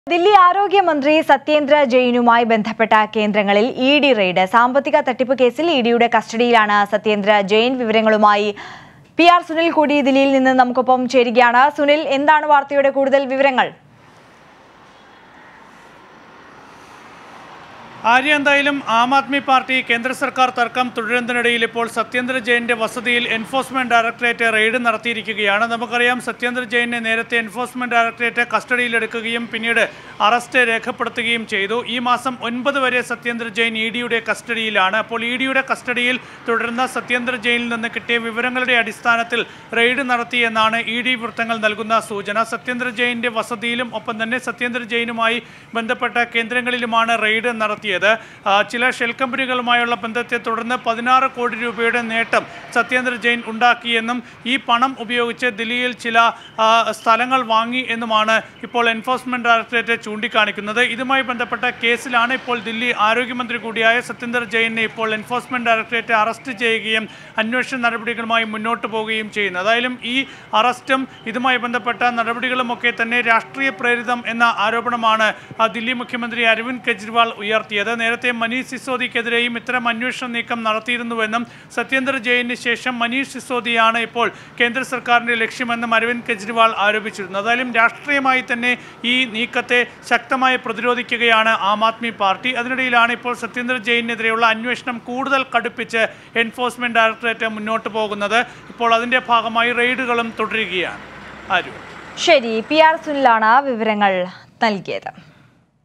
ദില്ലി ആരോഗ്യമന്ത്രി സത്യേന്ദ്ര ജെയിനുമായി ബന്ധപ്പെട്ട കേന്ദ്രങ്ങളിൽ ഇ ഡി റെയ്ഡ് സാമ്പത്തിക തട്ടിപ്പ് കേസിൽ ഇ ഡിയുടെ കസ്റ്റഡിയിലാണ് സത്യേന്ദ്ര ജെയിൻ വിവരങ്ങളുമായി പി ആർ സുനിൽ കൂടി ദില്ലിയിൽ നിന്ന് നമുക്കൊപ്പം ചേരുകയാണ് സുനിൽ എന്താണ് വാർത്തയുടെ കൂടുതൽ വിവരങ്ങൾ ആര്യ എന്തായാലും ആം ആദ്മി പാർട്ടി കേന്ദ്ര സർക്കാർ തർക്കം തുടരുന്നതിനിടയിൽ ഇപ്പോൾ സത്യേന്ദ്ര ജെയിൻ്റെ വസതിയിൽ എൻഫോഴ്സ്മെന്റ് ഡയറക്ടറേറ്റ് റെയ്ഡ് നടത്തിയിരിക്കുകയാണ് നമുക്കറിയാം സത്യേന്ദ്ര ജെയിനെ നേരത്തെ എൻഫോഴ്സ്മെന്റ് ഡയറക്ടറേറ്റ് കസ്റ്റഡിയിലെടുക്കുകയും പിന്നീട് അറസ്റ്റ് രേഖപ്പെടുത്തുകയും ചെയ്തു ഈ മാസം ഒൻപത് വരെ സത്യേന്ദ്ര ജെയിൻ ഇ ഡിയുടെ കസ്റ്റഡിയിലാണ് അപ്പോൾ ഇ ഡിയുടെ കസ്റ്റഡിയിൽ തുടരുന്ന സത്യേന്ദ്ര ജെയിനിൽ നിന്ന് കിട്ടിയ വിവരങ്ങളുടെ അടിസ്ഥാനത്തിൽ റെയ്ഡ് നടത്തിയെന്നാണ് ഇ ഡി വൃത്തങ്ങൾ നൽകുന്ന സൂചന സത്യേന്ദ്ര ജെയിൻ്റെ വസതിയിലും ഒപ്പം തന്നെ സത്യേന്ദ്ര ജെയിനുമായി ബന്ധപ്പെട്ട കേന്ദ്രങ്ങളിലുമാണ് റെയ്ഡ് നടത്തിയത് ആ, ചില ഷെൽ കമ്പനികളുമായുള്ള ബന്ധത്തെ തുടർന്ന് പതിനാറ് കോടി രൂപയുടെ നേട്ടം സത്യേന്ദ്ര ജെയിൻ ഉണ്ടാക്കിയെന്നും ഈ പണം ഉപയോഗിച്ച് ദില്ലിയിൽ ചില ആ, സ്ഥലങ്ങൾ വാങ്ങി എന്നുമാണ് ഇപ്പോൾ എൻഫോഴ്സ്മെന്റ് ഡയറക്ടറേറ്റ് ചൂണ്ടിക്കാണിക്കുന്നത് ഇതുമായി ബന്ധപ്പെട്ട കേസിലാണ് ഇപ്പോൾ ദില്ലി ആരോഗ്യമന്ത്രി കൂടിയായ സത്യേന്ദ്ര ജെയിനെ ഇപ്പോൾ എൻഫോഴ്സ്മെന്റ് ഡയറക്ടറേറ്റ് അറസ്റ്റ് ചെയ്യുകയും അന്വേഷണ നടപടികളുമായി മുന്നോട്ട് പോവുകയും ചെയ്യുന്നത് അതായാലും ഈ അറസ്റ്റും ഇതുമായി ബന്ധപ്പെട്ട നടപടികളുമൊക്കെ തന്നെ രാഷ്ട്രീയ പ്രേരിതം എന്ന ആരോപണമാണ് ആ, ദില്ലി മുഖ്യമന്ത്രി അരവിന്ദ് കെജ്രിവാൾ ഉയർത്തിയത് നേരത്തെ മനീഷ് സിസോദിക്കെതിരെയും ഇത്തരം അന്വേഷണ നീക്കം നടത്തിയിരുന്നുവെന്നും സത്യേന്ദ്ര ജെയിന് ശേഷം മനീഷ് സിസോദിയാണ് ഇപ്പോൾ കേന്ദ്ര സർക്കാരിന്റെ ലക്ഷ്യമെന്നും അരവിന്ദ് കെജ്രിവാൾ ആരോപിച്ചിരുന്നു എന്തായാലും രാഷ്ട്രീയമായി തന്നെ ഈ നീക്കത്തെ ശക്തമായി പ്രതിരോധിക്കുകയാണ് ആം ആദ്മി പാർട്ടി അതിനിടയിലാണ് ഇപ്പോൾ സത്യേന്ദ്ര ജെയിനെതിരെയുള്ള അന്വേഷണം കൂടുതൽ കടുപ്പിച്ച് എൻഫോഴ്സ്മെന്റ് ഡയറക്ടറേറ്റ് മുന്നോട്ട് പോകുന്നത് ഇപ്പോൾ അതിന്റെ ഭാഗമായി റെയ്ഡുകളും തുടരുകയാണ് ആരും ശരി പി ആർ സുനിലാണ് വിവരങ്ങൾ നൽകിയത്